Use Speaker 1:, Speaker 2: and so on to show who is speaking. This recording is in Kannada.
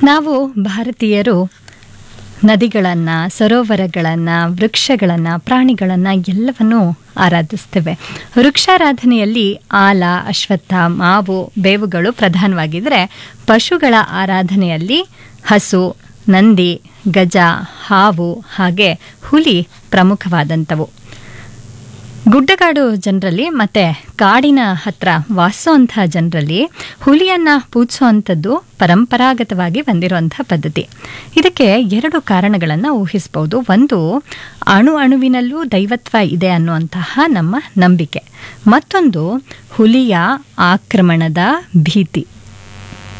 Speaker 1: ನಾವು ಭಾರತೀಯರು ನದಿಗಳನ್ನು ಸರೋವರಗಳನ್ನು ವೃಕ್ಷಗಳನ್ನು ಪ್ರಾಣಿಗಳನ್ನು ಎಲ್ಲವನ್ನೂ ಆರಾಧಿಸ್ತೇವೆ ವೃಕ್ಷಾರಾಧನೆಯಲ್ಲಿ ಆಲ ಅಶ್ವತ್ಥ ಮಾವು ಬೇವುಗಳು ಪ್ರಧಾನವಾಗಿದ್ದರೆ ಪಶುಗಳ ಆರಾಧನೆಯಲ್ಲಿ ಹಸು ನಂದಿ ಗಜ ಹಾವು ಹಾಗೆ ಹುಲಿ ಪ್ರಮುಖವಾದಂಥವು ಗುಡ್ಡಗಾಡು ಜನರಲ್ಲಿ ಮತ್ತೆ ಕಾಡಿನ ಹತ್ರ ವಾಸೋಂಥ ಜನರಲ್ಲಿ ಹುಲಿಯನ್ನ ಪೂಜಿಸುವಂಥದ್ದು ಪರಂಪರಾಗತವಾಗಿ ಬಂದಿರುವಂಥ ಪದ್ಧತಿ ಇದಕ್ಕೆ ಎರಡು ಕಾರಣಗಳನ್ನು ಊಹಿಸಬಹುದು ಒಂದು ಅಣು ಅಣುವಿನಲ್ಲೂ ದೈವತ್ವ ಇದೆ ಅನ್ನುವಂತಹ ನಮ್ಮ ನಂಬಿಕೆ ಮತ್ತೊಂದು ಹುಲಿಯ ಆಕ್ರಮಣದ ಭೀತಿ